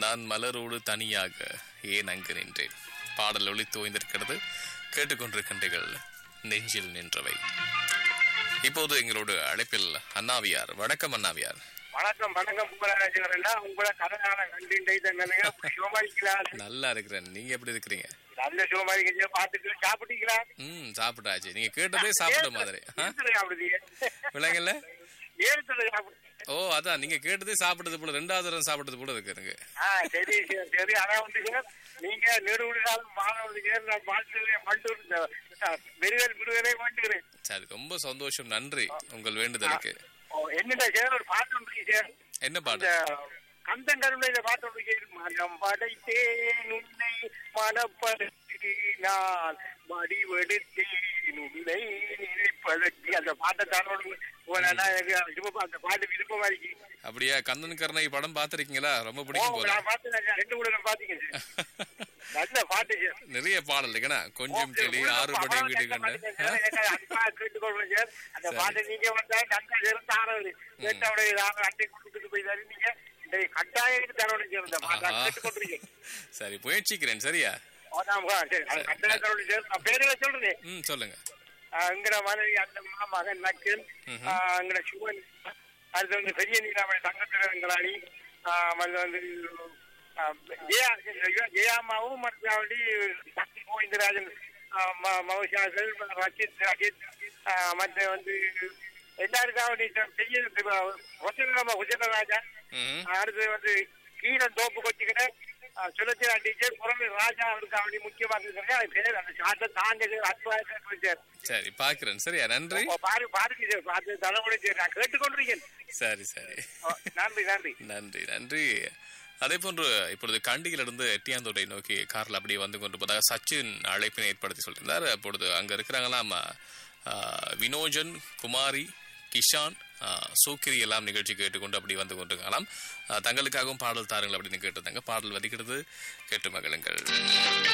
நான் மலரோடு தனியாக ஏன் அங்கு நின்றேன் பாடல் ஒளி தோய்ந்திருக்கிறது கேட்டுக்கொண்டிருக்கின்றீர்கள் நெஞ்சில் நின்றவை இப்போது எங்களோடு அழைப்பில் அண்ணாவியார் வணக்கம் அண்ணாவியார் வணக்கம் வணக்கம் புகழராஜன் உங்களை கடனான கண்டிண்டை தந்தனுங்க சோமாரிக்கலாம் நல்லா இருக்கிறேன் நீங்க எப்படி இருக்கிறீங்க நல்ல சோமாரிக்க பாத்துட்டு சாப்பிட்டீங்களா ம் சாப்பிட்டாச்சு நீங்க கேட்டதே சாப்பிட்ட மாதிரி ஆ? சாப்பிடுதீங்க விளங்கல ஏழுத்துல சாப்பிடு ஓ அதான் நீங்க கேட்டதே சாப்பிட்டது போல ரெண்டாவது தடவை சாப்பிட்டது போல இருக்கு எனக்கு ஆ சரி சரி, சரி ஆனா வந்துங்க நீங்க நெடுவுடி காலம் மாணவர்களுக்கு நான் வாழ்த்து மண்டூர் வெறுவல் விடுவதை வேண்டுகிறேன் சரி ரொம்ப சந்தோஷம் நன்றி உங்கள் வேண்டுதலுக்கு ஓ, என்னடா சார் ஒரு பாட்டு ஒன்று இருக்கு சார் என்ன இந்த பாட்டு கந்தங்கருணையில பாட்டு ஒன்று இருக்கு. மனம் படைத்தேன் உன்னை மனப்படுத்தினான் வடிவெடுத்தேன் உன்னை நினைப்பதற்கு அந்த பாட்டை தானோடு போனா எனக்கு விருப்பம் அந்த பாட்டு விருப்பமா இருக்கு அப்படியா கந்தன் கருணை படம் பார்த்திருக்கீங்களா ரொம்ப ஓ, பிடிக்கும் போல நான் பார்த்தேன் சார். ரெண்டு கூட நான் பாத்தீங்க சார். நல்ல பாட்டு சார் நிறைய பாடல் இருக்குண்ணா கொஞ்சம் கிளி ஆறுபடை வீடு கண்டு கேட்டுக்கொள்வேன் சார் அந்த பாட்டு நீங்க வந்தா நன்றி சேர்ந்து ஆனது கேட்டவுடைய அட்டை கொடுத்துட்டு போய் தரீங்க நீங்க இந்த கட்டாயம் தரணும் சார் இந்த பாட்டை ஆஹா. கேட்டுக்கொண்டிருக்கேன் சரி முயற்சிக்கிறேன் சரியா ஆமாம், சரி அது கட்டாயம் தரணும் சார் நான் பேருல சொல்றேன் ம் சொல்லுங்க அங்கட மனைவி அந்த மகன் நக்கன் அங்கட சிவன் அது வந்து பெரிய நீராமணி தங்கத்திரங்களாணி அது வந்து ஆ, ஜெயா ஜெயாமாவும் மற்றாவடி சக்தி கோவிந்தராஜன் மகசாசல் ரச்சித் ரச்சித் ஆ, மற்ற வந்து எல்லாருக்காவடி பெரிய வசனமா குஜரராஜா ம் அடுத்து வந்து கீழன் தோப்பு கொச்சிக்கிட்ட சுழச்சிரா டீச்சர் புறமே ராஜா அவருக்கு அப்படி முக்கியமாக இருக்கிறேன் அது பேர் அந்த சாட்டை தாங்க அத்வாயத்தை சார் சரி பாக்குறேன் சரியா நன்றி ஓ, பாரு பாருங்க சார் பார்த்து தலைமுறை சார் நான் கேட்டுக்கொண்டிருக்கேன் சரி சரி ஓ, நன்றி நன்றி நன்றி நன்றி அதே போன்று இப்பொழுது கண்டியிலிருந்து எட்டியாந்தோட்டை நோக்கி கார்ல அப்படியே வந்து கொண்டு போதாக சச்சின் அழைப்பினை ஏற்படுத்தி சொல்லியிருந்தார் அப்பொழுது அங்க இருக்கிறாங்களாம் ஆ, வினோஜன் குமாரி கிஷான் ஆ, சூக்கிரி எல்லாம் நிகழ்ச்சி கேட்டுக்கொண்டு அப்படி வந்து கொண்டிருக்கலாம் ஆ, தங்களுக்காகவும் பாடல் தாருங்கள் அப்படின்னு கேட்டிருந்தாங்க பாடல் வதிக்கிறது கேட்டு மகிழுங்கள்